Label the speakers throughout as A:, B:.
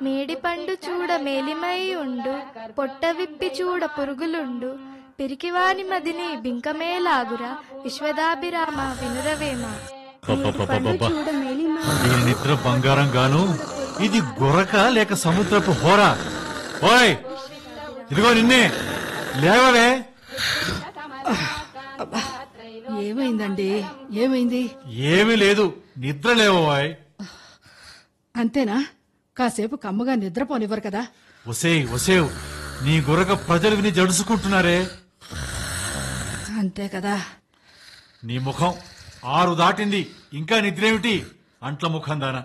A: మేడిపండు చూడ మేలిమై ఉండు పొట్ట విప్పి చూడ పురుగులుండు పిరికివాని మదిని బింకమేలాగురా విశ్వదాభిరామ వినురవేమ
B: పబ్బబ్బబ్బబ్బబ్బ. దీని నిద్ర బంగారం గాను ఇది గొరక లేక సముద్రపు హోరా ఓయ్ ఇదిగో నిన్నే లేవవే
C: ఏమైందండి ఏమైంది
B: ఏమీ లేదు నిద్ర లేవోయ్
C: అంతేనా కాసేపు కమ్మగా నిద్రపోనివ్వరు కదా
B: ఒసేయ్ ఒసేవ్ నీ గొరక ప్రజలు విని జడుసుకుంటున్నారే
C: అంతే కదా
B: నీ ముఖం ఆరు దాటింది ఇంకా నిద్రేమిటి అంట్ల ముఖం దానా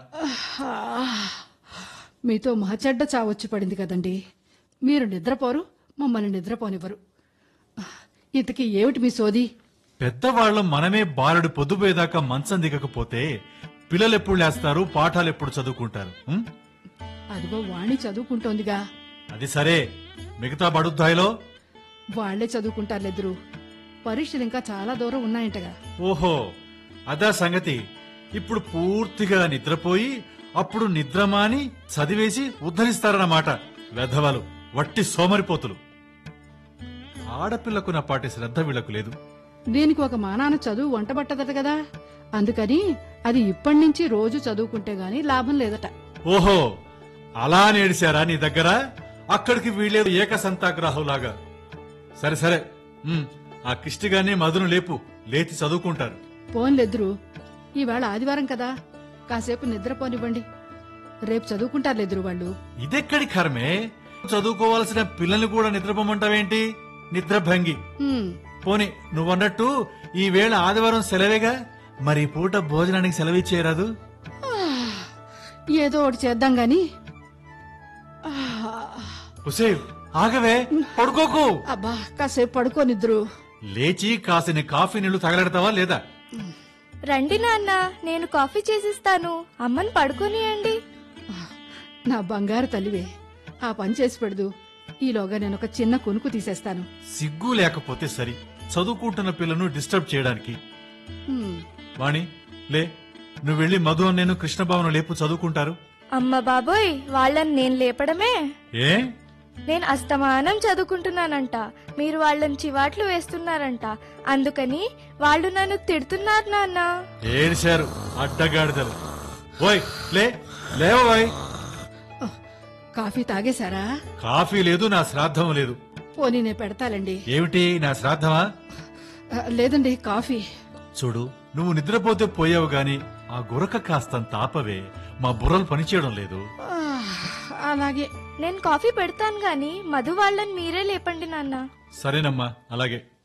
C: మీతో మహచెడ్డ చావొచ్చి పడింది కదండి మీరు నిద్రపోరు మమ్మల్ని నిద్రపోనివ్వరు ఇంతకీ ఏమిటి మీ సోది
B: పెద్దవాళ్ళం మనమే బాలుడు పొద్దుపోయేదాకా మంచం దిగకపోతే పిల్లలు ఎప్పుడు లేస్తారు పాఠాలు ఎప్పుడు చదువుకుంటారు ఉం?
C: అదిగో వాణి చదువుకుంటోందిగా
B: అది సరే మిగతా బడుద్దాయిలో
C: వాళ్లే చదువుకుంటారులెద్దరు పరీక్షలు ఇంకా చాలా దూరం ఉన్నాయంటగా
B: ఓహో అదా సంగతి ఇప్పుడు పూర్తిగా నిద్రపోయి అప్పుడు నిద్రమాని చదివేసి ఉద్ధరిస్తారన్నమాట వెధవలు వట్టి సోమరిపోతులు ఆడపిల్లకు నాపాటి శ్రద్ధ వీళ్లకు లేదు
C: దీనికి ఒక మానాన చదువు వంటబట్టదట కదా అందుకని అది ఇప్పటి నుంచి రోజు చదువుకుంటే గాని లాభం లేదట
B: ఓహో అలా నేడిశారా నీ దగ్గర అక్కడికి వీళ్ళే ఏక సంతాగ్రాహులాగా సరే సరే ఉమ్, ఆ కిష్టిగానే మధును లేపు లేచి చదువుకుంటారు
C: పోన్లెద్దురు ఈవేళ ఆదివారం కదా కాసేపు నిద్రపోనివ్వండి రేపు చదువుకుంటారులెదురు వాళ్ళు
B: ఇదెక్కడి కర్మే చదువుకోవాల్సిన పిల్లల్ని కూడా నిద్రపోమంటావేంటి నిద్రభంగి
C: హ్మ్,
B: పోని నువ్వన్నట్టు ఈ వేళ ఆదివారం సెలవేగా మరి ఈ పూట భోజనానికి సెలవిచ్చేయరాదు
C: ఏదో ఒకటి చేద్దాం గాని ఆ,
B: హుసే ఆగవే పడుకోకు
C: అబ్బా కాసేపు పడుకోనిద్దురు
B: లేచి కాసిన కాఫీ నీళ్లు తగలెడతావా లేదా
A: రండి నాన్న నేను కాఫీ చేసిస్తాను అమ్మని పడుకోనియండి
C: నా బంగారు తల్లివే ఆ పని చేసి పెడదు ఈలోగా నేను ఒక చిన్న కొనుక్కు తీసేస్తాను
B: సిగ్గు లేకపోతే సరి చదువుకుంటున్న పిల్లను డిస్టర్బ్ చేయడానికి
C: హ్మ్,
B: వాణి లే నువ్వు వెళ్ళి మధు నేను కృష్ణబాబును లేపు చదువుకుంటారు
A: అమ్మ బాబోయ్ వాళ్ళని నేను లేపడమే
B: ఏ
A: నేను అస్తమానం చదువుకుంటున్నానంట మీరు వాళ్ళని చివాట్లు వేస్తున్నారంట అందుకని వాళ్ళు నన్ను తిడుతున్నారు నాన్న
B: ఏడిశారు అడ్డగాడిదలు ఓయ్ లే లేవోయ్
C: ఓ, కాఫీ తాగేశారా
B: కాఫీ లేదు నా శ్రాద్ధం లేదు
C: పోనీ నేను పెడతాలండి
B: ఏమిటి నా శ్రాద్ధమా
C: ఆ, లేదండి కాఫీ
B: చూడు నువ్వు నిద్రపోతే పోయావు గాని ఆ గురక కాస్తంత ఆపవే మా బుర్రలు పనిచేయడం లేదు
C: ఆ, అలాగే
A: నేను కాఫీ పెడతాను గాని మధు వాళ్ళని మీరే లేపండి నాన్న
B: సరేనమ్మా అలాగే